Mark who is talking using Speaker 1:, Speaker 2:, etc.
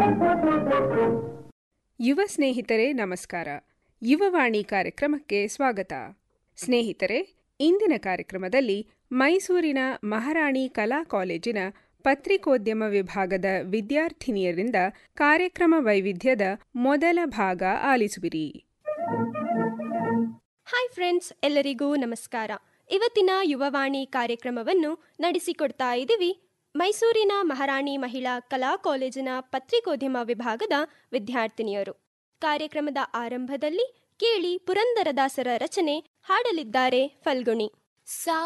Speaker 1: ಯುವ ಸ್ನೇಹಿತರೆ ನಮಸ್ಕಾರ ಯುವವಾಣಿ ಕಾರ್ಯಕ್ರಮಕ್ಕೆ ಸ್ವಾಗತ ಸ್ನೇಹಿತರೆ ಇಂದಿನ ಕಾರ್ಯಕ್ರಮದಲ್ಲಿ ಮೈಸೂರಿನ ಮಹಾರಾಣಿ ಕಲಾ ಕಾಲೇಜಿನ ಪತ್ರಿಕೋದ್ಯಮ ವಿಭಾಗದ ವಿದ್ಯಾರ್ಥಿನಿಯರಿಂದ ಕಾರ್ಯಕ್ರಮ ವೈವಿಧ್ಯದ ಮೊದಲ ಭಾಗ ಆಲಿಸುವಿರಿ
Speaker 2: ಹಾಯ್ ಫ್ರೆಂಡ್ಸ್ ಎಲ್ಲರಿಗೂ ನಮಸ್ಕಾರ ಇವತ್ತಿನ ಯುವವಾಣಿ ಕಾರ್ಯಕ್ರಮವನ್ನು ನಡೆಸಿಕೊಡ್ತಾ ಇದ್ದೀವಿ ಮೈಸೂರಿನ ಮಹಾರಾಣಿ ಮಹಿಳಾ ಕಲಾ ಕಾಲೇಜಿನ ಪತ್ರಿಕೋದ್ಯಮ ವಿಭಾಗದ ವಿದ್ಯಾರ್ಥಿನಿಯರು ಕಾರ್ಯಕ್ರಮದ ಆರಂಭದಲ್ಲಿ ಕೇಳಿ ಪುರಂದರದಾಸರ ರಚನೆ ಹಾಡಲಿದ್ದಾರೆ ಫಲ್ಗುಣಿ
Speaker 3: ಸಾ